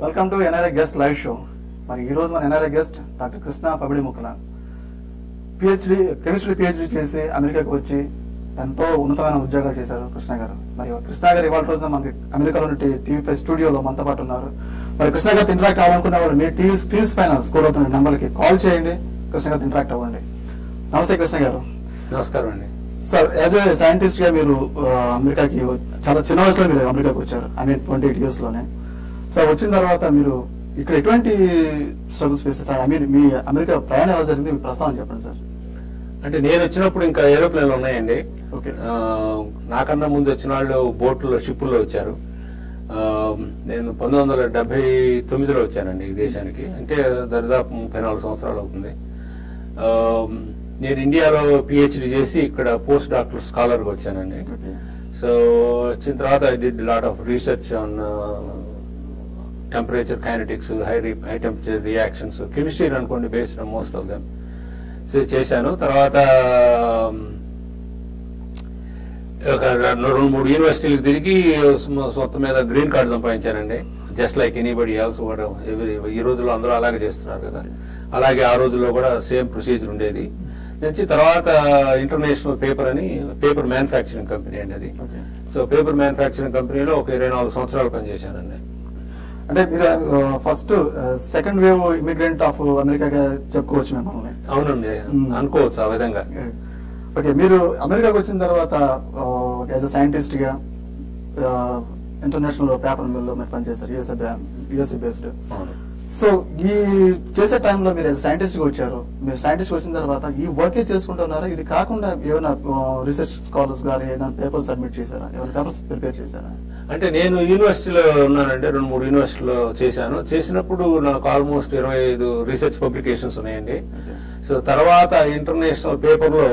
Welcome to NRI guest live show మరి ఈ రోజు మన NRI guest doctor Krishna Pabadi Mukkala PhD chemistry PhD చేసి అమెరికాకు వచ్చి ఎంతో ఉన్నతమైన ఉద్యోగాలు చేశారు కృష్ణ గారు మరి కృష్ణ గారు ఇవాళ రోజున మనకి అమెరికాలోని టీవీ ఫైవ్ స్టూడియోలో మనతో పాటు ఉన్నారు మరి కృష్ణ గారితో ఇంటరాక్ట్ అవ్వాలనుకున్న వాళ్ళు మీ టీవీ స్క్రీన్స్ పైన స్కోర్ అవుతున్న నెంబర్కి కాల్ చేయండి కృష్ణ గారితో ఇంటరాక్ట్ అవ్వండి నమస్తే కృష్ణ గారు నమస్కారం అండి సార్ యాజ్ ఏ సైంటిస్ట్ గా మీరు ఆ, అమెరికాకి వ- చాలా చిన్న వయసులో మీరు అమెరికాకి వచ్చారు I mean twenty eight years లోనే సో వచ్చిన తర్వాత మీరు ఇక్కడ ఎటువంటి స్ట్రగుల్స్ ఫేస్ చేస్తారు ఐ మీన్ మీ అమెరికా ప్రయాణం ఎలా జరిగింది మీ ప్రస్తావన చెప్పండి సార్ అంటే నేను వచ్చినప్పుడు ఇంకా ఏరోప్లేన్లు ఉన్నాయండి ఓకే. ఆ, నాకన్నా ముందు వచ్చిన వాళ్ళు బోట్లో షిప్పుల్లో వచ్చారు ఆ, నేను పంతొమ్మిది వందల డెబ్బై తొమ్మిదిలో వచ్చానండి ఈ దేశానికి అంటే దరిదాపు ముప్పై నాలుగు సంవత్సరాలు అవుతుంది ఆ, నేను ఇండియాలో పిహెచ్డి చేసి ఇక్కడ పోస్ట్ డాక్టర్ స్కాలర్గా వచ్చానండి ఓకే. సో వచ్చిన తర్వాత I did lot of research on temperature kinetics high high temperature reactions chemistry అనుకోండి based most of them so చేశాను తర్వాత um, ఒక రెండు రెండు మూడు యూనివర్సిటీలకు తిరిగి స్మ- మొత్తం మీద గ్రీన్ కార్డ్ సంపాదించానండి జస్ట్ లైక్ ఎనీబడి ఎల్స్ కూడా ఎవరి ఈ రోజుల్లో అందరూ అలాగే చేస్తున్నారు కదా అలాగే ఆ రోజుల్లో కూడా సేమ్ ప్రొసీజర్ ఉండేది నుంచి తర్వాత ఇంటర్నేషనల్ పేపర్ అని పేపర్ మ్యానుఫ్యాక్చరింగ్ కంపెనీ అండి అది ఓకే. సో పేపర్ మ్యానుఫ్యాక్చరింగ్ కంపెనీలో ఒక ఇరవై నాలుగు సంవత్సరాలు పనిచేశానండి అంటే మీరు first second wave immigrant of అమెరికాగా చెప్పుకోవచ్చు మిమ్మల్ని అవునండి Hmm. అనుకోవచ్చు ఆ విధంగా ఓకే మీరు అమెరికాకి వచ్చిన తర్వాత యాజ్ అ సైంటిస్ట్ గా ఇంటర్నేషనల్ పేపర్ మిల్లో మీరు పనిచేస్తారు యూఎస్ఏ యూఎస్ఏ బేస్డ్ అవును సో ఈ చేసే టైంలో మీరు సైంటిస్ట్ గా వచ్చారు మీరు సైంటిస్ట్ వచ్చిన తర్వాత ఈ వర్కే చేసుకుంటున్నారా ఇది కాకుండా ఏమైనా రీసెర్చ్ స్కాలర్స్ గానీ ఏదైనా పేపర్ సబ్మిట్ చేశారా ఏమైనా పేపర్స్ ప్రిపేర్ చేశారా అంటే నేను యూనివర్సిటీలో ఉన్నానంటే రెండు మూడు యూనివర్సిటీలో చేశాను చేసినప్పుడు నాకు ఆల్మోస్ట్ ఇరవై ఐదు రీసెర్చ్ పబ్లికేషన్స్ ఉన్నాయండి Okay. సో తర్వాత ఇంటర్నేషనల్ పేపర్లో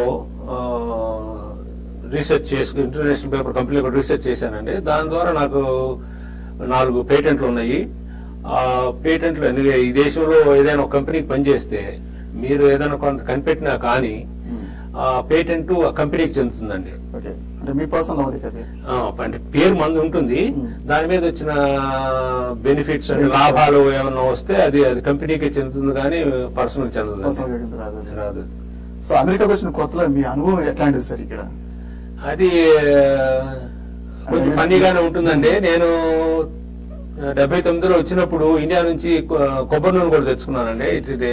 రీసెర్చ్ చేసు ఇంటర్నేషనల్ పేపర్ కంపెనీలో కూడా రీసెర్చ్ చేశానండి దాని ద్వారా నాకు నాలుగు పేటెంట్లు ఉన్నాయి ఆ పేటెంట్లు ఎందుకంటే ఈ దేశంలో ఏదైనా ఒక కంపెనీకి పనిచేస్తే మీరు ఏదైనా కొంత కనిపెట్టినా కానీ ఆ పేటెంట్ ఆ కంపెనీకి చెందుతుందండి ఓకే అంటే మీ పర్సనల్ అవధి అది ఆ, అంటే పేరు మంది ఉంటుంది Hmm. దాని మీద వచ్చిన బెనిఫిట్స్ అంటే లాభాలు ఏమన్నా వస్తే అది అది కంపెనీకి చెందుతుంది కానీ పర్సనల్ చెందదు పర్సనల్ గా రాదు రాదు సో అమెరికాకి వచ్చిన కొత్తలో మీ అనుభవం ఎట్లాంటిది సార్ ఇక్కడ అది ఆ, కొంచెం ఫన్నీగానే ఉంటుందండి నేను డెబ్బై తొమ్మిదిలో వచ్చినప్పుడు ఇండియా నుంచి కొ- కొబ్బరి నూనె కూడా తెచ్చుకున్నానండి it it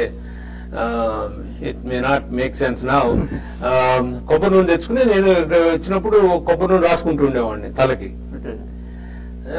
it may not make sense నా కొబ్బరి నూనె తెచ్చుకుని నేను ఇక్కడ వచ్చినప్పుడు కొబ్బరి నూనె రాసుకుంటూ ఉండేవాడిని తలకి ఓకే ఆ,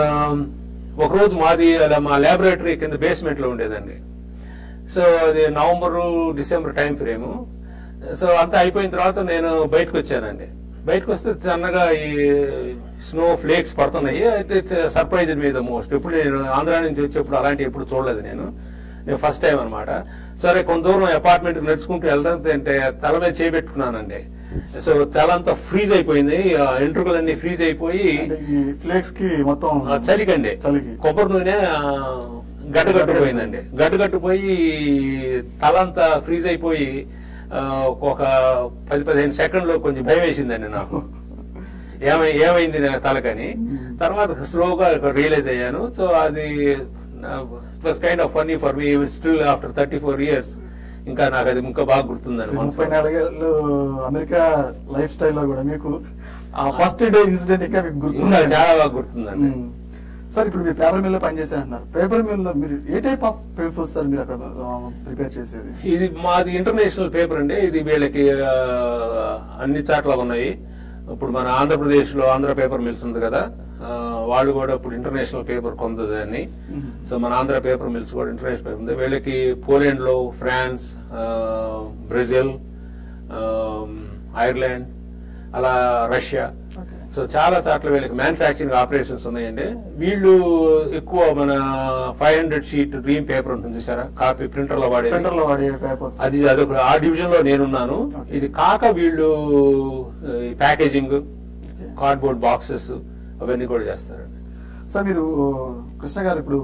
ఒకరోజు మాది అలా మా ల్యాబొరేటరీ కింద బేస్మెంట్ లో ఉండేదండి సో అది November December time frame so అంతా అయిపోయిన తర్వాత నేను బయటకు వచ్చానండి బయటకు వస్తే సన్నగా ఈ స్నో ఫ్లేక్స్ పడుతున్నాయి అయితే సర్ప్రైజ్ మీద మోస్ట్ ఇప్పుడు నేను ఆంధ్ర నుంచి వచ్చేప్పుడు అలాంటి ఎప్పుడు చూడలేదు నేను నేను ఫస్ట్ టైం అన్నమాట సరే కొంత దూరం అపార్ట్మెంట్ నడుచుకుంటూ వెళ్తుంటే తల మీద చేపెట్టుకున్నానండి సో తల అంతా ఫ్రీజ్ అయిపోయింది ఆ ఎంట్రుకలన్నీ ఫ్రీజ్ అయిపోయి అంటే ఈ ఫ్లేక్స్ కి మొత్తం ఆ, చలికండి చలికి కొబ్బరి నూనె ఆ, గడ్డగట్టుపోయిందండి గడ్డగట్టుపోయి తలంతా ఫ్రీజ్ అయిపోయి ఆ, ఒక పది పదిహేను సెకండ్లో కొంచెం భయం వేసిందండి నాకు ఏమై ఏమైంది నా తలకని తర్వాత స్లోగా రియలైజ్ అయ్యాను సో అది it was kind of funny for me still after thirty four years ఇంకా నాకు అది ఇంకా బాగా గుర్తుందండి ముప్పై మనసులో. నాలుగేళ్ళు అమెరికా లైఫ్ స్టైల్ లో కూడా మీకు ఆ ఫస్ట్ డే ఇన్సిడెంట్ ఇంకా మీకు ఇంకా గుర్తుంది చాలా బాగా గుర్తుందండి మ్మ్. సార్ ఇప్పుడు మీరు పేపర్ మిల్ లో పనిచేశారంటున్నారు పేపర్ మిల్ లో మీరు a type of papers sir మీరు అక్కడ ప్రిపేర్ చేసేది ఇది మాది ఇంటర్నేషనల్ పేపర్ అండి ఇది వీళ్ళకి ఆ, అన్ని చాట్ల ఉన్నాయి ఇప్పుడు మన ఆంధ్రప్రదేశ్ లో ఆంధ్ర పేపర్ మిల్స్ ఉంది కదా ఆ, వాళ్ళు కూడా ఇప్పుడు ఇంటర్నేషనల్ పేపర్ కొంది దాన్ని మ్మ్. సో మన ఆంధ్ర పేపర్ మిల్స్ కూడా ఇంటర్నేషనల్ పేపర్ ఉంది వీళ్ళకి పోలాండ్ లో ఫ్రాన్స్ ఆ, బ్రెజిల్ ఆ, ఐర్లాండ్ అలా రష్యా ఓకే సో చాలా చోట్ల వీళ్ళకి మ్యానుఫ్యాక్చరింగ్ ఆపరేషన్స్ ఉన్నాయండి వీళ్ళు ఎక్కువ మన five hundred sheet ream paper ఉంటుంది చూసారా కాపీ ప్రింటర్ లో వాడేది ప్రింటర్ లో వాడే పేపర్స్ అది అదొక ఆ డివిజన్ లో నేనున్నాను Okay. ఇది కాక వీళ్ళు ప్యాకేజింగ్ కార్డ్బోర్డ్ బాక్సెస్ అవన్నీ కూడా చేస్తారండి సార్ మీరు కృష్ణ గారు ఇప్పుడు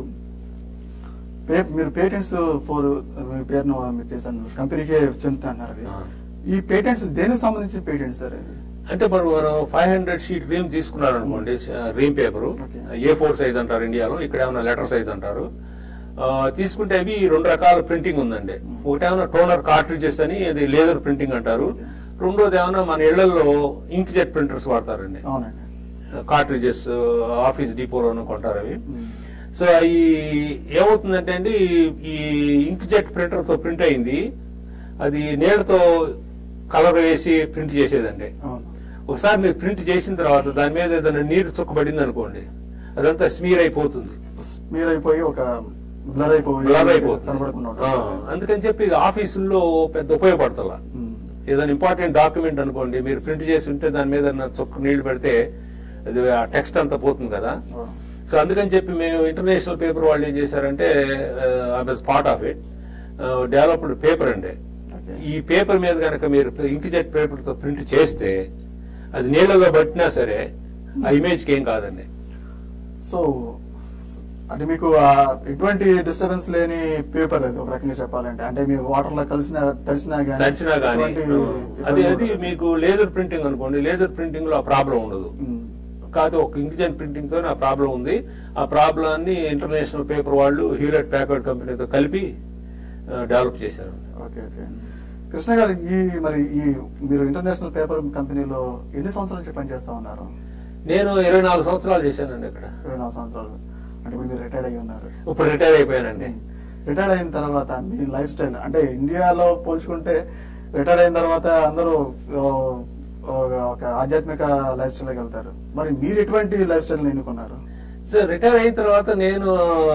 పే- మీరు పేటెంట్స్ ఫోర్ మీ పేరును మీరు చేశాను కంపెనీకే చెందుతా అన్నారు అవి. ఆ. ఈ పేటెంట్స్ దేనికి సంబంధించిన పేటెంట్స్ సార్ ఇవి? అంటే మనం మనం ఫైవ్ హండ్రెడ్ షీట్ రీమ్ తీసుకున్నారనుకోండి ream paper Okay. A four size అంటారు ఇండియాలో ఇక్కడ ఏమైనా లెటర్ సైజ్ అంటారు ఆ, తీసుకుంటే అవి రెండు రకాల ప్రింటింగ్ ఉందండి ఒకటేమన్నా టోనర్ కార్ట్రిజెస్ అని అది లేజర్ ప్రింటింగ్ అంటారు రెండోది ఏమన్నా మన ఇళ్లలో ఇంక్ జెట్ ప్రింటర్స్ వాడతారండి అవునండి కార్ట్రిజెస్ ఆఫీస్ డిపోలోనూ కొంటారు అవి ఉమ్. సో ఈ ఏమవుతుందంటే అండి ఈ ఇంక్ జెట్ ప్రింటర్ తో ప్రింట్ అయింది అది నీళ్ళతో కలర్ వేసి ప్రింట్ చేసేదండి అవును ఒకసారి మీరు ప్రింట్ చేసిన తర్వాత దాని మీద ఏదైనా నీరు చుక్కబడింది అనుకోండి అదంతా స్మీర్ అయిపోతుంది మీరు అయిపోయి ఒక బ్లర్ అయిపోయి బ్లర్ అయిపోతుంది కనబడకుండా ఆ, ఉంటుంది. అందుకని చెప్పి ఇది ఆఫీసుల్లో పెద్ద ఉపయోగపడతలా ఉమ్. ఏదైనా ఇంపార్టెంట్ డాక్యుమెంట్ అనుకోండి మీరు ప్రింట్ చేసి ఉంటే దాని మీద ఏదైనా చుక్క నీళ్లు పెడితే అది ఆ టెక్స్ట్ అంతా పోతుంది కదా అవును. సో అందుకని చెప్పి మేము ఇంటర్నేషనల్ పేపర్ వాళ్ళు ఏం చేశారంటే I was part of it developed paper అండి ఓకే. ఈ పేపర్ మీద కనుక మీరు ఇంక్ జెట్ పేపర్ తో ప్రింట్ చేస్తే అది నీళ్ళలో పట్టినా సరే ఆ ఇమేజ్ కి ఏం కాదండి సో అంటే మీకు ఆ ఎటువంటి డిస్టర్బెన్స్ లేని పేపర్ అది ఒక రకంగా చెప్పాలంటే అంటే మీరు వాటర్ లో కలిసిన తడిసినా కానీ తడిచినా గానీ ఎటువంటి ఆ, అది ఇబ్బంది అది ఉండదు. మీకు లేజర్ ప్రింటింగ్ అనుకోండి లేజర్ ప్రింటింగ్ లో ఆ ప్రాబ్లం ఉండదు ఉమ్. కాదు ఒక ఇంక్జెట్ ప్రింటింగ్ తో ఆ ప్రాబ్లం ఉంది ఆ ప్రాబ్లమ్ ఇంటర్నేషనల్ పేపర్ వాళ్ళు హ్యూలెట్ ప్యాకర్డ్ కంపెనీతో కలిపి డెవలప్ చేశారు ఓకే ఓకే కృష్ణ గారు ఈ మరి ఈ మీరు ఇంటర్నేషనల్ పేపర్ కంపెనీలో ఎన్ని సంవత్సరాల నుంచి పనిచేస్తా ఉన్నారు నేను ఇరవై నాలుగు సంవత్సరాలు చేశానండి ఇక్కడ ఇరవై నాలుగు సంవత్సరాలు అంటే ఇప్పుడు మీరు రిటైర్డ్ అయ్యి ఉన్నారు ఇప్పుడు రిటైర్ అయిపోయానండి రిటైర్డ్ అయిన తర్వాత మీ లైఫ్ స్టైల్ అంటే ఇండియాలో పోల్చుకుంటే రిటైర్డ్ అయిన తర్వాత అందరూ ఓ, ఓ, ఒక ఆధ్యాత్మిక లైఫ్ స్టైల్కి వెళ్తారు మరి మీరు ఎటువంటి లైఫ్ స్టైల్ ఎన్నుకున్నారు సో రిటైర్ అయిన తర్వాత నేను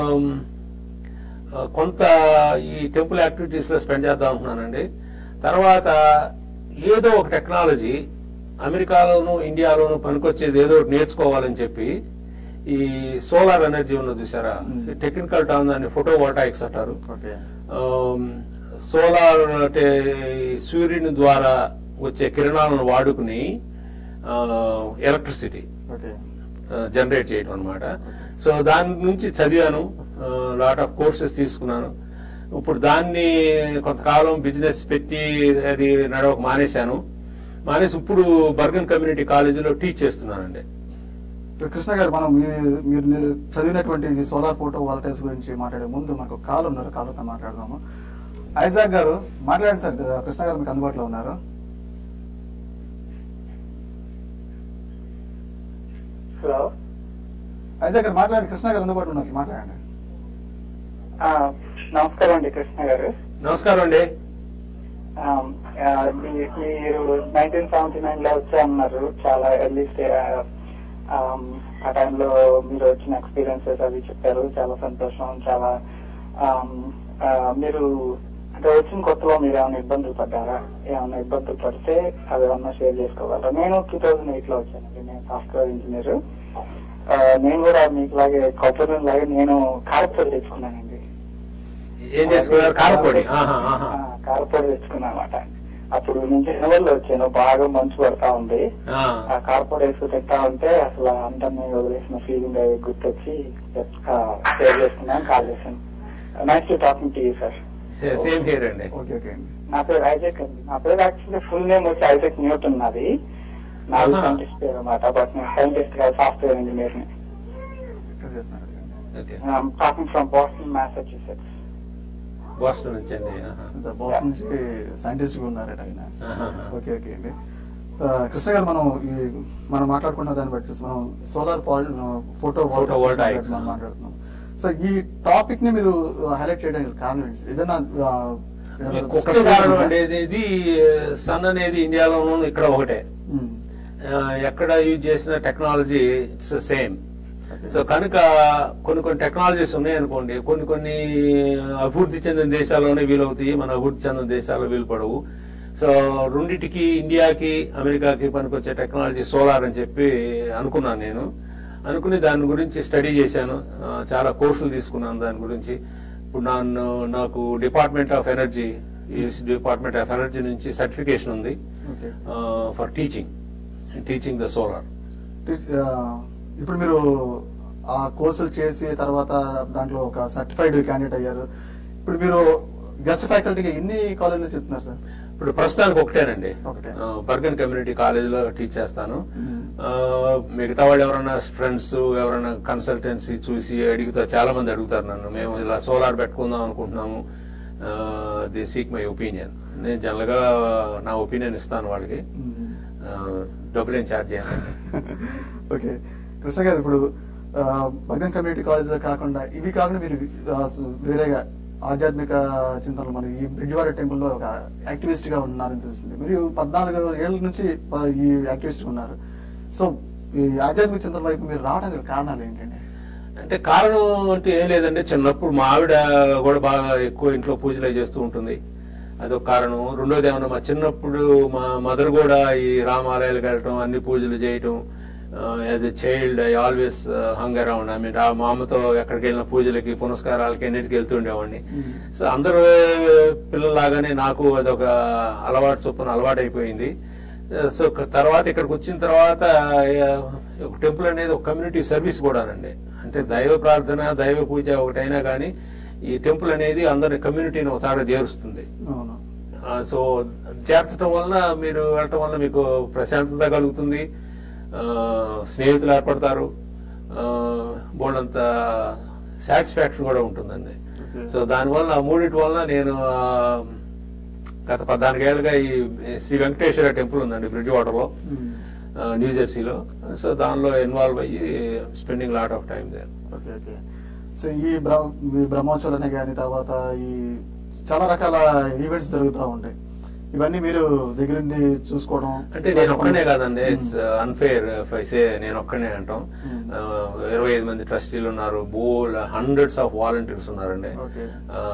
ఆ, కొంత ఈ టెంపుల్ యాక్టివిటీస్ లో స్పెండ్ చేద్దాం అనుకున్నానండి తర్వాత ఏదో ఒక టెక్నాలజీ అమెరికాలోను ఇండియాలోను పనికొచ్చేది ఏదో ఒకటి నేర్చుకోవాలని చెప్పి ఈ సోలార్ ఎనర్జీ ఉన్నది చూసారా Hmm. టెక్నికల్ టర్మ్ దాన్ని ఫోటో వాటాయిక్స్ అంటారు ఓకే సోలార్ అంటే ఈ సూర్యుని ద్వారా వచ్చే కిరణాలను వాడుకుని ఎలక్ట్రిసిటీ ఓకే జనరేట్ చేయడం అనమాట సో దాని నుంచి చదివాను లాట్ ఆఫ్ కోర్సెస్ తీసుకున్నాను ఇప్పుడు దాన్ని కొంతకాలం బిజినెస్ పెట్టి అది నడవక మానేశాను మానేసి ఇప్పుడు బర్గన్ కమ్యూనిటీ కాలేజీలో టీచ్ చేస్తున్నానండి కృష్ణ గారు మనం మీ- మీరు ని- చదివినటువంటి ఈ సోలార్ ఫోటో వాలటైల్స్ గురించి మాట్లాడే ముందు మనకు కాల్ ఉన్నారు కాల్తో మాట్లాడదాము ఐజాక్ గారు మాట్లాడండి సార్ కృష్ణ గారు మీకు అందుబాటులో ఉన్నారు హలో ఐజాక్ గారు మాట్లాడండి కృష్ణ గారు అందుబాటులో ఉన్నారు మాట్లాడండి ఆ, నమస్కారం అండి కృష్ణ గారు నమస్కారం అండి ఆ, ఆ, మీ- మీరు నైన్టీన్ సెవెంటీ నైన్ లో వచ్చా అన్నారు చాలా ఎర్లీ స్టే ఆ, ఆ టైంలో మీరు వచ్చిన ఎక్స్పీరియన్సెస్ అవి చెప్పారు చాలా సంతోషం చాలా ఆమ్, ఆ, మీరు అంటే వచ్చిన కొత్తలో మీరు ఏమైనా ఇబ్బందులు పడ్డారా ఏమైనా ఇబ్బందులు పడితే అవి ఏమన్నా షేర్ చేసుకోగలరా నేను టూ థౌజండ్ ఎయిట్ లో వచ్చానండి నేను సాఫ్ట్వేర్ ఇంజనీర్ నేను కూడా మీకులాగే కొబ్బరి లాగే నేను కారపొడి తెచ్చుకున్నానండి ఏం చేసుకున్నారు కారపొడి ఆహా, ఆహా. ఆ, కారపొడి తెచ్చుకున్నా అనమాట అప్పుడు నుంచి జనవరిలో వచ్చాను బాగా మంచు పడతా ఉంది ఆ. ఆ కారపొడి వేసుకు తింటా ఉంటే అసలు అందరినీ వదిలేసిన ఫీలింగ్ అవి గుర్తొచ్చి షేర్ చేసుకున్నాను కాల్ చేశాను nice to talking to you sir సే- సేమ్ హియర్ అండి ఓకే ఓకే అండి నా పేరు ఐజక్ అండి నా పేరు యాక్చువల్లీ ఫుల్ నేమ్ వచ్చి ఐజక్ న్యూటన్ నాది నాది ఆహా. సైంటిస్ట్ పేరు అనమాట బట్ నేను సైంటిస్ట్ కాదు సాఫ్ట్వేర్ ఇంజనీర్ ని ఇక్కడ చేస్తున్నారు okay talking from Boston Massachusetts Boston నుంచి అండి ఆహా. బాస్ నుంచి సైంటిస్ట్ గా ఉన్నారట ఆయన ఆహా. ఓకే ఓకే అండి ఆ, కృష్ణ గారు మనం ఈ మనం మాట్లాడుకున్న దాన్ని బట్టి చూస్తే మనం సోలార్ పాల్ ఫోటో Photo voltaics. మనం మాట్లాడుతున్నాం సో ఈ టాపిక్ ని మీరు హైలైట్ చేయడానికి కారణం ఏంటి ఏదైనా ఆ, ఏదైనా ఒక్కటే కారణం అండి ఇది- ఇది సన్ అనేది ఇండియాలోనూ ఇక్కడ ఒకటే ఉమ్, ఆ, ఎక్కడ యూజ్ చేసిన టెక్నాలజీ ఇట్స్ సేమ్ సో కనుక కొన్ని కొన్ని టెక్నాలజీస్ ఉన్నాయనుకోండి కొన్ని కొన్ని అభివృద్ధి చెందిన దేశాల్లోనే వీలవుతాయి మన అభివృద్ధి చెందిన దేశాల్లో వీలు పడవు సో రెండిటికి ఇండియాకి అమెరికాకి పనికొచ్చే టెక్నాలజీ సోలార్ అని చెప్పి అనుకున్నాను నేను అనుకుని దాని గురించి స్టడీ చేశాను ఆ, చాలా కోర్సులు తీసుకున్నాను దాని గురించి ఇప్పుడు నన్ను నాకు department of energy department of energy నుంచి సర్టిఫికేషన్ ఉంది okay for teaching teaching the solar టీ- ఆ, ఇప్పుడు మీరు ఆ కోర్సులు చేసి తర్వాత దాంట్లో ఒక సర్టిఫైడ్ క్యాండిడేట్ అయ్యారు ఇప్పుడు మీరు గెస్ట్ ఫ్యాకల్టీగా ఎన్ని కాలేజీలో చెప్తున్నారు సార్ ఇప్పుడు ప్రస్తుతానికి ఒకటేనండి ఒకటే. ఆ, బర్గన్ కమ్యూనిటీ కాలేజీలో టీచ్ చేస్తాను మ్మ్. ఆ, మిగతా వాళ్ళు ఎవరైనా ఫ్రెండ్స్ ఎవరైనా కన్సల్టెన్సీ చూసి అడుగుతారు చాలా మంది అడుగుతారు నన్ను మేము ఇలా సోలార్ పెట్టుకుందాం అనుకుంటున్నాము ది సీక్ మై ఒపీనియన్ నేను జనరల్ గా నా ఒపీనియన్ ఇస్తాను వాళ్ళకి మ్మ్. ఆ, డబ్బులు ఏం ఛార్జ్ చేయాలి ఓకే కృష్ణ గారు ఇప్పుడు ఆ, భగన్ కమ్యూనిటీ కాలేజ్ కాకుండా ఇవి కాకుండా మీరు ఆ, సు- వేరేగా ఆధ్యాత్మిక చింతనలు మన ఈ బ్రిడ్జ్వాడ టెంపుల్ లో ఒక యాక్టివిస్ట్ గా ఉన్నారని తెలిసింది మీరు పద్నాలుగు ఏళ్ళ నుంచి ప- ఈ యాక్టివిస్ట్ ఉన్నారు సో ఈ ఆధ్యాత్మిక చింతన వైపు మీరు రావడానికి గల కారణాలు ఏంటండి అంటే కారణం అంటే ఏం లేదండి చిన్నప్పుడు మా ఆవిడ కూడా బాగా ఎక్కువ ఇంట్లో పూజలు అవి చేస్తూ ఉంటుంది అదొక కారణం రెండోది ఏమన్నా మా చిన్నప్పుడు మా మదర్ కూడా ఈ రామాలయాలకు వెళ్ళటం అన్ని పూజలు చేయటం as a child I always hung around I mean మా అమ్మతో ఎక్కడికి వెళ్ళిన పూజలకి పునస్కారాలకి అన్నిటికీ వెళ్తూ ఉండేవాడిని సో అందరూ పిల్లలాగానే నాకు అదొక అలవాటు చొప్పున అలవాటు అయిపోయింది సో క- తర్వాత ఇక్కడికి వచ్చిన తర్వాత ఆ, ఒక టెంపుల్ అనేది ఒక కమ్యూనిటీ సర్వీస్ కూడానండి అంటే దైవ ప్రార్థన దైవ పూజ ఒకటైనా కానీ ఈ టెంపుల్ అనేది అందరి కమ్యూనిటీని ఒక తాడ చేరుస్తుంది అవును ఆ, సో చేర్చడం వలన మీరు వెళ్ళటం వలన మీకు ప్రశాంతత కలుగుతుంది ఆ, స్నేహితులు ఏర్పడతారు బోల్డంత సాటిస్ఫాక్షన్ కూడా ఉంటుందండి Okay. సో దానివల్ల ఆ మూడింటి వలన నేను ఆ, గత పద్నాలుగేళ్ళుగా ఈ శ్రీ వెంకటేశ్వర టెంపుల్ ఉందండి బ్రిడ్జ్ వాటర్లో మ్మ్. న్యూ జెర్సీలో సో దానిలో ఇన్వాల్వ్ అయ్యి spending lot of time there okay okay so ఈ బ్రహ్మ ఈ బ్రహ్మోత్సవాలనే కానీ తర్వాత ఈ చాలా రకాల ఈవెంట్స్ జరుగుతూ ఉంటాయి ఇవన్నీ మీరు దగ్గరుండి చూసుకోవడం అంటే నేను ఒక్కనే కాదండి మ్మ్. ఇట్స్ అన్ఫేర్ సే నేను ఒక్కనే అంటాం మ్మ్. ఆ, ఇరవై ఐదు మంది ట్రస్టీలు ఉన్నారు బోల్ హండ్రెడ్స్ ఆఫ్ వాలంటీర్స్ ఉన్నారండి ఓకే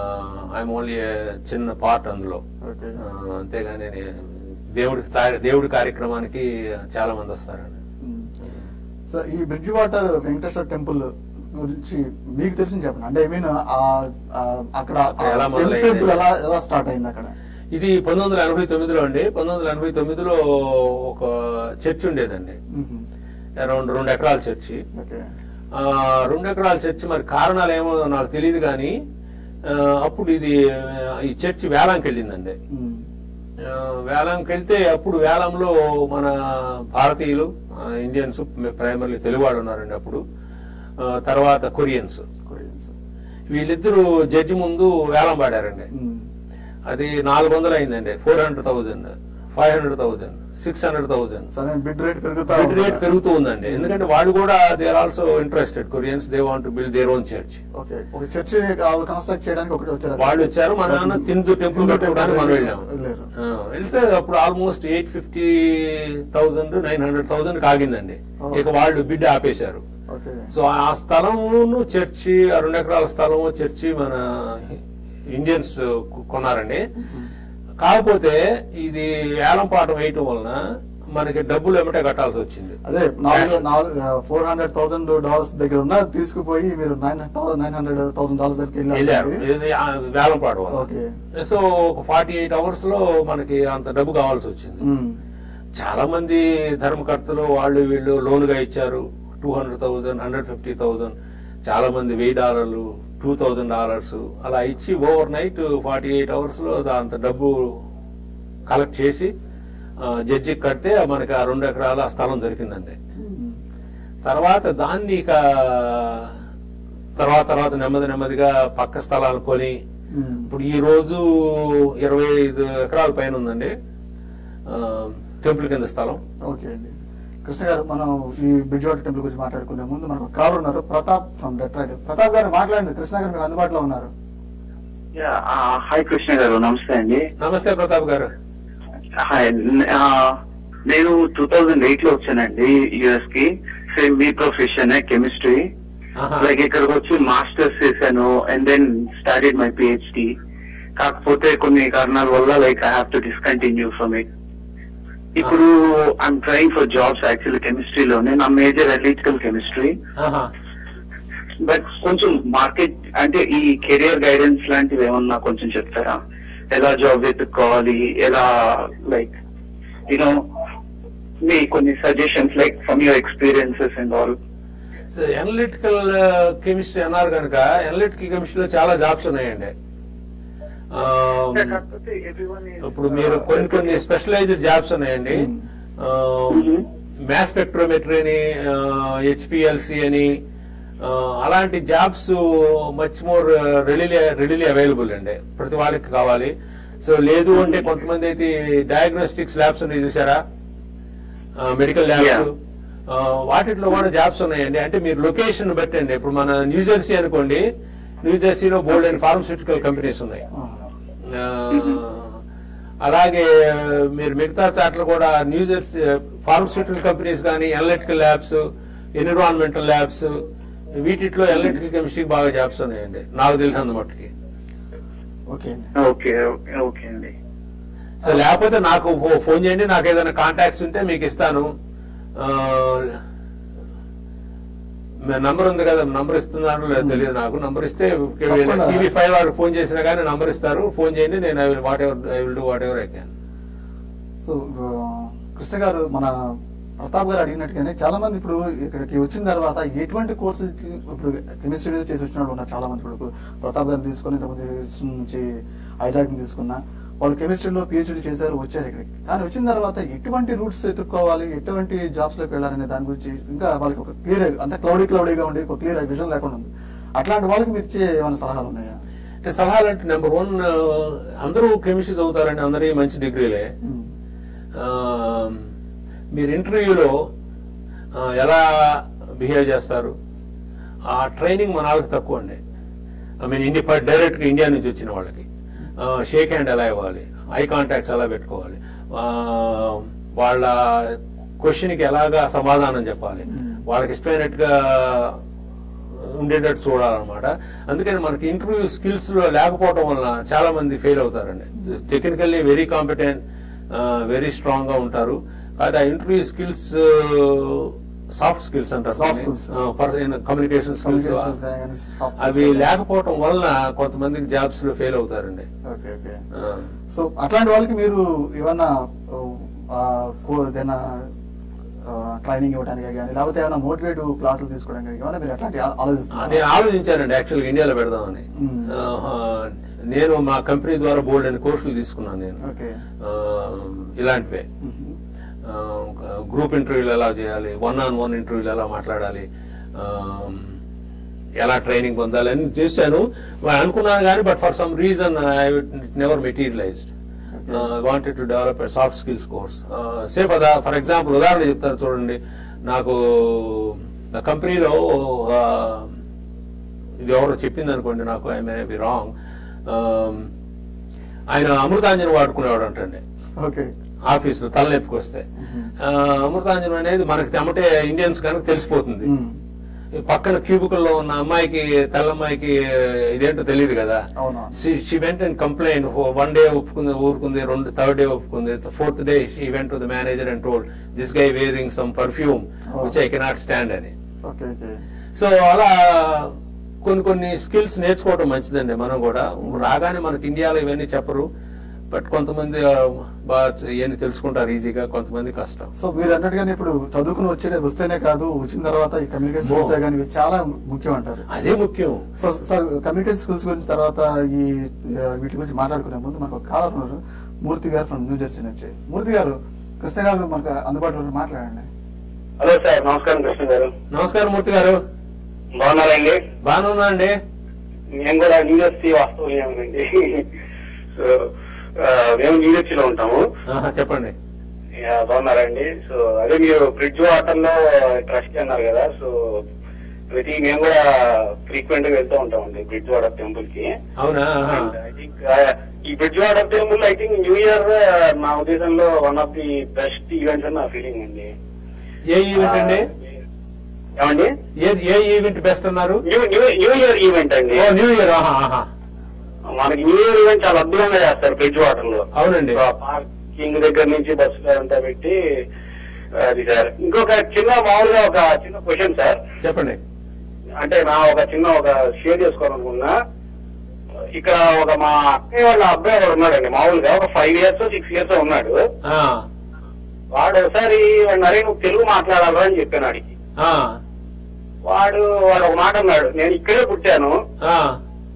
ఐఎమ్ ఓన్లీ చిన్న పార్ట్ అందులో ఓకే ఆ, అంతేగాని నేను దేవుడి తా- దేవుడి కార్యక్రమానికి చాలా మంది వస్తారండి మ్మ్. సో ఈ బ్రిడ్జ్ వాటర్ వెంకటేశ్వర టెంపుల్ గురించి మీకు తెలిసింది చెప్పండి అంటే ఐ మీన్ అక్కడ అక్కడ ఎలా మొదలైంది? టెంపుల్ ఎలా ఎలా స్టార్ట్ అయింది అక్కడ ఇది పంతొమ్మిది వందల ఎనభై తొమ్మిదిలో అండి పంతొమ్మిది వందల ఎనభై తొమ్మిదిలో ఒక చర్చ్ ఉండేదండి మ్మ్. అరౌండ్ రెండు ఎకరాల చర్చి ఓకే ఆ, రెండు ఎకరాల చర్చి మరి కారణాలు ఏమో నాకు తెలియదు కానీ ఆ, అప్పుడు ఇది ఆ, ఈ చర్చి వేలాంకి వెళ్ళిందండి మ్మ్. ఆ, వేలంకి వెళ్తే అప్పుడు వేలంలో మన భారతీయులు ఆ, ఇండియన్స్ ప్రైమర్లీ తెలుగు వాళ్ళు ఉన్నారండి అప్పుడు ఆ, తర్వాత కొరియన్స్ కొరియన్స్. వీళ్ళిద్దరూ జడ్జి ముందు వేలం పాడారండి మ్మ్. అది నాలుగు వందలు అయిందండి four hundred thousand five hundred thousand six hundred thousand సరే బిడ్ రేట్ పెరుగుతా బిడ్ రేట్ ఉంటుందా? పెరుగుతూ ఉందండి ఎందుకంటే వాళ్ళు కూడా they are also interested Koreans they want build their own church okay ఒక చర్చ్ కన్స్ట్రక్ట్ చేయడానికి ఒకటి వచ్చారు వాళ్ళు వచ్చారు మన నాన్న తిందు టెంపుల్ హిందూ కట్టుకోవడానికి మనం టెంపుల్ వెళ్ళాము వెళ్ళారు. ఆ, వెళ్తే అప్పుడు almost eight fifty thousand nine hundred thousand ఆగిందండి Oh. ఇక వాళ్ళు బిడ్ ఆపేశారు ఓకే సో ఆ స్థలమును చర్చి ఆ రెండు ఎకరాల స్థలము చర్చి మన ఇండియన్స్ కొన్నారండి కాకపోతే ఇది వేలం పాఠం వేయటం వలన మనకి డబ్బులు ఎమ్మటే కట్టాల్సి వచ్చింది అదే నాలుగు నాలుగు ఫోర్ హండ్రెడ్ థౌసండ్ డాలర్స్ దగ్గర ఉన్న తీసుకుపోయి మీరు nine nine hundred thousand dollars దగ్గరికి వెళ్ళారు వెళ్ళారు ఇది ఆ వేలం పాట వల్ల ఓకే సో ఒక ఫార్టీ ఎయిట్ అవర్స్ లో మనకి అంత డబ్బు కావాల్సి వచ్చింది మ్మ్. చాలా మంది ధర్మకర్తలు వాళ్ళు వీళ్ళు లోనుగా ఇచ్చారు two hundred thousand hundred fifty thousand చాలా మంది వెయ్యి డాలర్లు టూ థౌసండ్ డాలర్స్ అలా ఇచ్చి overnight forty eight hours లో దా- అంత డబ్బు కలెక్ట్ చేసి జడ్జికి కడితే మనకి ఆ రెండు ఎకరాల స్థలం దొరికిందండి మ్మ్. తర్వాత దాన్ని ఇక తర్వాత తర్వాత నెమ్మది నెమ్మదిగా పక్క స్థలాలు కొని మ్మ్. ఇప్పుడు ఈ రోజు ఇరవై ఐదు ఎకరాల పైన ఉందండి ఆ, టెంపుల్ కింద స్థలం ఓకే అండి కృష్ణ గారు మనం ఈ బ్రిడ్జ్వాటర్ టెంపుల్ గురించి మాట్లాడుకునే ముందు మనకు కాల్ ఉన్నారు ప్రతాప్ ఫ్రమ్ డెట్రాయిడ్ ప్రతాప్ గారు మాట్లాడండి కృష్ణ గారు మీకు అందుబాటులో ఉన్నారు యా, ఆ, హాయ్ కృష్ణ గారు నమస్తే అండి నమస్తే ప్రతాప్ గారు హాయ్ న- ఆ, నేను టూ థౌజండ్ ఎయిట్ లో వచ్చానండి యుఎస్ కి సేమ్ మీ ప్రొఫెషన్ కెమిస్ట్రీ ఆహా. లైక్ ఇక్కడికి వచ్చి మాస్టర్స్ చేశాను and then started my PhD కాకపోతే కొన్ని కారణాల వల్ల like I have to discontinue from it ఇప్పుడు I'm trying for jobs actually కెమిస్ట్రీలోనే నా మేజర్ అనలిటికల్ కెమిస్ట్రీ ఆహా. బట్ కొంచెం మార్కెట్ అంటే ఈ కెరియర్ గైడెన్స్ లాంటివి ఏమన్నా కొంచెం చెప్తారా ఎలా జాబ్ వెతుక్కోవాలి ఎలా లైక్ యూనో మీ కొన్ని suggestions like from your experiences and all so analytical chemistry అన్నారు కనుక అనలిటికల్ కెమిస్ట్రీలో చాలా జాబ్స్ ఉన్నాయండి ఆ, కాకపోతే everyone is, ఇప్పుడు మీరు కొన్ని కొన్ని స్పెషలైజ్డ్ జాబ్స్ ఉన్నాయండి Mhm. మ్యాస్ స్పెక్ట్రోమెట్రీ అని హెచ్పిఎల్సి అని ఆ, అలాంటి jobs much more readily readily available అండి ప్రతి వాళ్ళకి కావాలి సో లేదు అంటే కొంతమంది అయితే డయాగ్నోస్టిక్స్ ల్యాబ్స్ ఉన్నాయి చూసారా మెడికల్ ల్యాబ్స్ Yeah. వాటిలో కూడా జాబ్స్ ఉన్నాయండి అంటే మీరు లొకేషన్ బట్టండి ఇప్పుడు మన న్యూజెర్సీ అనుకోండి న్యూజెర్సీలో బోల్డ్ అండ్ ఫార్మస్యూటికల్ కంపెనీస్ ఉన్నాయి ఆ, అలాగే మీరు మిగతా చాట్ల కూడా న్యూజెర్సీ ఫార్మస్యూటికల్ కంపెనీస్ కానీ అనలిటికల్ ల్యాబ్స్ ఎన్విరాన్మెంటల్ ల్యాబ్స్ వీటిలో ఎలక్ట్రికల్ కెమిస్ట్రీకి బాగా జాబ్స్ ఉన్నాయండి నాకు తెలిసినంత మట్టుకి ఓకే అండి ఓకే ఓకే ఓకే అండి సో లేకపోతే నాకు ఫో- ఫోన్ చేయండి నాకు ఏదైనా కాంటాక్ట్స్ ఉంటే మీకు ఇస్తాను నంబర్ ఉంది కదా నంబర్ ఇస్తున్నాను లేదో తెలియదు నాకు నంబర్ ఇస్తే తప్పకుండా. టీవీ ఫైవ్ వాళ్ళకి ఫోన్ చేసినా కానీ నంబర్ ఇస్తారు ఫోన్ చేయండి నేను I will whatever I will do whatever I can so ఆ, కృష్ణ గారు మన ప్రతాప్ గారు అడిగినట్టుగానే చాలా మంది ఇప్పుడు ఇక్కడికి వచ్చిన తర్వాత ఎటువంటి కోర్సులు ఇప్పుడు కెమిస్ట్రీ మీద చేసి వచ్చిన వాళ్ళు ఉన్నారు చాలా మంది ఇప్పుడు ప్రతాప్ గారిని తీసుకొని ఇంతకుముందు US నుంచి ఐజాక్ తీసుకున్నా వాళ్ళు కెమిస్ట్రీలో పిహెచ్డీ చేశారు వచ్చారు ఇక్కడికి కానీ వచ్చిన తర్వాత ఎటువంటి రూట్స్ ఎత్తుక్కోవాలి ఎటువంటి జాబ్స్ లోకి వెళ్ళాలనే దాని గురించి ఇంకా వాళ్ళకి ఒక క్లియర్ అంత క్లౌడీ క్లౌడీగా ఉండి ఒక క్లియర్ విజన్ లేకుండా ఉంది అట్లాంటి వాళ్ళకి మీరు ఇచ్చే ఏమైనా సలహాలు ఉన్నాయా అంటే సలహాలు అంటే నెంబర్ వన్ అందరూ కెమిస్ట్రీ చదువుతారండి అందరి మంచి డిగ్రీలే ఉమ్. ఆ, మీరు ఇంటర్వ్యూలో ఆ, ఎలా బిహేవ్ చేస్తారు ఆ ట్రైనింగ్ మన వాళ్ళకి తక్కువ అండి ఐ మీన్ ఇండియా డైరెక్ట్ గా ఇండియా నుంచి వచ్చిన వాళ్ళకి షేక్ హ్యాండ్ ఎలా ఇవ్వాలి ఐ కాంటాక్ట్స్ ఎలా పెట్టుకోవాలి ఆ, వాళ్ళ క్వశ్చన్ కి ఎలాగా సమాధానం చెప్పాలి వాళ్ళకి ఇష్టమైనట్టుగా ఉండేటట్టు చూడాలన్నమాట అందుకని మనకి ఇంటర్వ్యూ స్కిల్స్ లో లేకపోవడం వలన చాలా మంది ఫెయిల్ అవుతారండి technically very competent very strong గా ఉంటారు కాదు ఆ interview skills soft skills Soft అంటారు skills. కమ్యూనికేషన్ స్కిల్స్ Communications కానీ soft అవి skills. లేకపోవడం వలన కొంతమందికి జాబ్స్ లో ఫెయిల్ అవుతారండి ఓకే ఓకే ఆ. సో అట్లాంటి వాళ్ళకి మీరు ఏమన్నా ఆ, కో- ఏదైనా ట్రైనింగ్ ఇవ్వడానికి కానీ లేకపోతే ఏమైనా మోటివేట్ క్లాసులు తీసుకోవడానికి కానీ ఏమైనా మీరు అట్లాంటి ఆ- ఆ, ఆలోచిస్తున్నారు నేను ఆలోచించానండి యాక్చువల్గా ఇండియాలో పెడదామని మ్మ్. ఆహా, నేను మా కంపెనీ ద్వారా బోల్డ్ అని కోర్సులు తీసుకున్నాను నేను ఓకే ఆ, ఇలాంటివే మ్మ్. గ్రూప్ ఇంటర్వ్యూలు ఎలా చేయాలి వన్ ఆన్ వన్ ఇంటర్వ్యూలు ఎలా మాట్లాడాలి ఆ, ఎలా ట్రైనింగ్ పొందాలి అని చేశాను అనుకున్నాను కానీ but for some reason I never materialized wanted to develop soft skills course say for example ఉదాహరణ చెప్తారు చూడండి నాకు నా కంపెనీలో ఇది ఎవరో చెప్పింది అనుకోండి నాకు ఐ మే బి రాంగ్ ఆయన అమృతాంజన్ వాడుకునేవాడు అంటండి ఓకే ఆఫీస్ లో తలనొప్పికి వస్తే ఆ, అమృతాంజనం అనేది మనకి తెమ్మటే ఇండియన్స్ కనుక తెలిసిపోతుంది మ్మ్. ఈ పక్కన క్యూబికల్ లో ఉన్న అమ్మాయికి తెల్ల అమ్మాయికి ఇదేంటో తెలియదు కదా అవునవును. She went and complaint one day ఒప్పుకుంది ఊరుకుంది రెండు థర్డ్ డే ఒప్పుకుంది fourth day she went to the manager and told this guy wearing some perfume which I cannot stand అని ఓకే ఓకే సో అలా కొన్ని కొన్ని స్కిల్స్ నేర్చుకోవడం మంచిదండి మనం కూడా రాగానే మనకి ఇండియాలో ఇవన్నీ చెప్పరు బట్ కొంతమంది ఆ, బాగా ఇవన్నీ తెలుసుకుంటారు ఈజీగా కొంతమంది కష్టం సో మీరు అన్నట్టుగానే ఇప్పుడు చదువుకుని వచ్చే వస్తేనే కాదు వచ్చిన తర్వాత ఈ కమ్యూనికేషన్ స్కిల్స్ కానీ ఇవి చాలా ముఖ్యం అంటారు అదే ముఖ్యం సో సార్ కమ్యూనికేషన్ స్కిల్స్ గురించి తర్వాత ఈ ఆ, వీటి గురించి మాట్లాడుకునే ముందు మనకు ఒక కాలర్ ఉన్నారు మూర్తి గారు ఫ్రమ్ న్యూ జెర్సీ నుంచి మూర్తి గారు కృష్ణ గారు మనకు అందుబాటులో ఉన్నారు. మాట్లాడండి హలో సార్ నమస్కారం కృష్ణ గారు నమస్కారం మూర్తి గారు బాగున్నారండి బాగానే ఉన్నా అండి మేము కూడా న్యూజెర్సీ వాస్తవ్యండి సో ఆ, మేము న్యూజెర్సీలో ఉంటాము ఆహా, చెప్పండి యా, బాగున్నారండి సో అదే మీరు బ్రిడ్జ్ వాటర్ లో ట్రస్ట్ అన్నారు కదా సో ప్రతి మేము కూడా ఫ్రీక్వెంట్ గా వెళ్తూ ఉంటామండి బ్రిడ్జ్ వాటర్ టెంపుల్ కి అవునా ఆహా. And I think, ఆ, ఈ Bridgewater temple I think new year నా ఉద్దేశంలో one of the best events అని నా ఫీలింగ్ అండి ఏ ఈవెంట్ అండి ఏమండి ఏది ఏ ఈవెంట్ బెస్ట్ అన్నారు new new new year event అండి ఓ న్యూ ఇయర్ ఆహా ఆహా మనకి న్యూ ఇయర్ ఈవెంట్ చాలా అద్భుతంగా చేస్తారు బ్రిడ్జ్ వాటర్ లో అవునండి పార్కింగ్ దగ్గర నుంచి బస్సులు అంతా పెట్టి అది సార్ ఇంకొక చిన్న మామూలుగా ఒక చిన్న క్వశ్చన్ సార్ చెప్పండి అంటే నా ఒక చిన్న ఒక షేర్ చేసుకోవాలనుకున్నా ఇక్కడ ఒక మా అక్కయ్య వాళ్ళ అబ్బాయి ఒకడు ఉన్నాడండి మామూలుగా ఒక ఫైవ్ ఇయర్స్ సిక్స్ ఇయర్స్ ఉన్నాడు ఆ, వాడు ఒకసారి వాడు అరే నువ్వు తెలుగు మాట్లాడాలా అని చెప్పాను వాడికి ఆ, వాడు వాడు ఒక మాట అన్నాడు నేను ఇక్కడే పుట్టాను ఆ,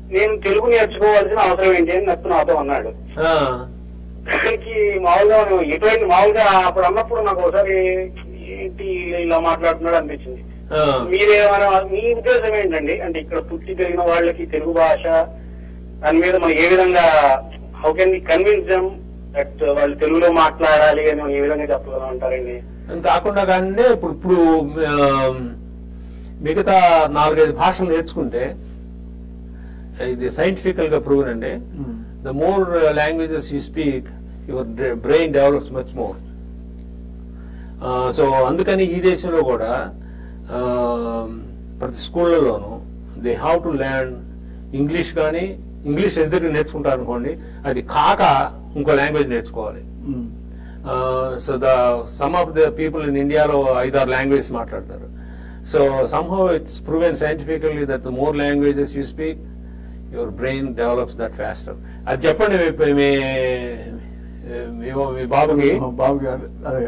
నేను తెలుగు నేర్చుకోవాల్సిన అవసరం ఏంటి అని నత్తు నాతో అన్నాడు ఆ, దానికి మామూలుగా మనం ఎటువంటి మామూలుగా అప్పుడు అన్నప్పుడు నాకు ఒకసారి ఏంటి ఇలా మాట్లాడుతున్నాడు అనిపించింది ఆ. మీరేమైనా మీ ఉద్దేశం ఏంటండి అంటే ఇక్కడ పుట్టి పెరిగిన వాళ్ళకి తెలుగు భాష దాని మీద మనం ఏ విధంగా how can convince them that వాళ్ళు తెలుగులో మాట్లాడాలి అని మనం ఏ విధంగా చెప్పగలం అంటారండి ఇంకా కాకుండా కానీ ఇప్పుడు ఇప్పుడు ఆ, మిగతా నాలుగైదు భాషలు నేర్చుకుంటే ఇది సైంటిఫికల్ గా ప్రూవ్ అండి మ్మ్. The more languages you speak your brain develops much more so అందుకని ఈ దేశంలో కూడా ఆ, ప్రతి స్కూళ్ళలోనూ they have to learn English కానీ ఇంగ్లీష్ ఎదురు నేర్చుకుంటారు అనుకోండి అది కాక ఇంకో లాంగ్వేజ్ నేర్చుకోవాలి మ్మ్. So the some of the people in ఇండియాలో ఐదారు లాంగ్వేజ్ మాట్లాడతారు so somehow it's proven scientifically that the more languages you speak your brain develops that faster అది చెప్పండి మీ- మీ మీ- మీ బాబుకి బాబు గారు అదే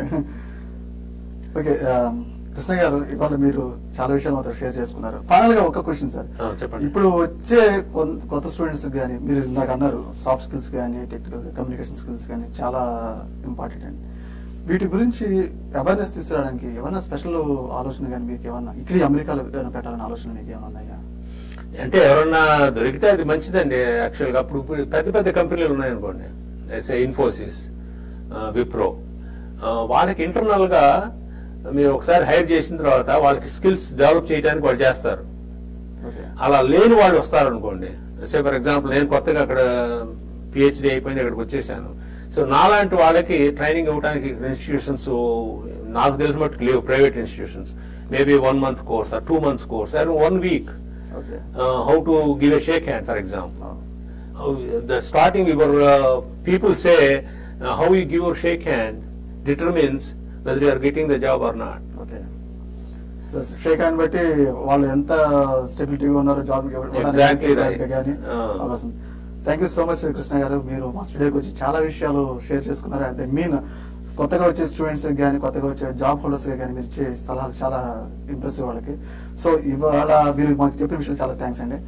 ఓకే ఆ, కృష్ణ గారు ఇవాళ మీరు చాలా విషయాలు మాత్రం షేర్ చేసుకున్నారు ఫైనల్ గా ఒక క్వశ్చన్ సార్ ఆ, చెప్పండి. ఇప్పుడు వచ్చే కొన్- కొత్త స్టూడెంట్స్ కానీ మీరు ఇందాక అన్నారు సాఫ్ట్ స్కిల్స్ కానీ టెక్నికల్ కమ్యూనికేషన్ స్కిల్స్ కానీ చాలా ఇంపార్టెంట్ అండి వీటి గురించి అవేర్నెస్ తీసుకురావడానికి ఏమైనా స్పెషల్ ఆలోచన కానీ మీకు ఏమన్నా ఇక్కడ అమెరికాలో ఏమైనా పెట్టాలనే ఆలోచన మీకు ఏమైనా ఉన్నాయా అంటే ఎవరన్నా దొరికితే అది మంచిదండి యాక్చువల్గా అప్పుడు ఇప్పుడు పెద్ద పెద్ద కంపెనీలు ఉన్నాయనుకోండి ఎస్ఏ ఇన్ఫోసిస్ విప్రో వాళ్ళకి ఇంటర్నల్ గా మీరు ఒకసారి హైర్ చేసిన తర్వాత వాళ్ళకి స్కిల్స్ డెవలప్ చేయడానికి వాళ్ళు చేస్తారు ఓకే అలా లేని వాళ్ళు వస్తారనుకోండి సే ఫర్ ఎగ్జాంపుల్ నేను కొత్తగా అక్కడ పిహెచ్డి అయిపోయింది అక్కడికి వచ్చేసాను సో నాలాంటి వాళ్ళకి ట్రైనింగ్ ఇవ్వడానికి ఇన్స్టిట్యూషన్స్ నాకు తెలిసిన మట్టుకు లేవు private institutions maybe one month course two months course and one week okay how to give a shake hand for example the starting we were uh, people say uh, how you give your shake hand determines whether you are getting the job or not okay shake hand బట్టి వాళ్ళు ఎంత స్టెబిలిటీగా ఉన్నారో job Exactly right. కానీ Ah. Thank you so much Krishna garu మీరు మా స్టూడియోకి వచ్చి చాలా విషయాలు షేర్ చేసుకున్నారు అంటే మీన్ కొత్తగా వచ్చే స్టూడెంట్స్ కానీ కొత్తగా వచ్చే జాబ్ హోల్డర్స్ కానీ మీరు ఇచ్చే సలహాలు చాలా ఇంప్రెసివ్ వాళ్ళకి సో ఇవాళ మీరు మాకు చెప్పిన విషయాలు చాలా థ్యాంక్స్ అండి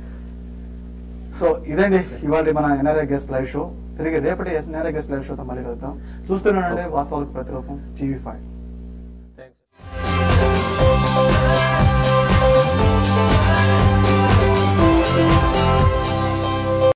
సో ఇదండి ఇవాళ మన ఎన్ఆర్ఐ గెస్ట్ లైవ్ షో తిరిగి రేపటి ఎన్ఆర్ఐ గెస్ట్ లైవ్ షోతో మళ్ళీ కలుద్దాం చూస్తూనే ఉండండి వాస్తవాలకు ప్రతిరూపం టీవీ ఫైవ్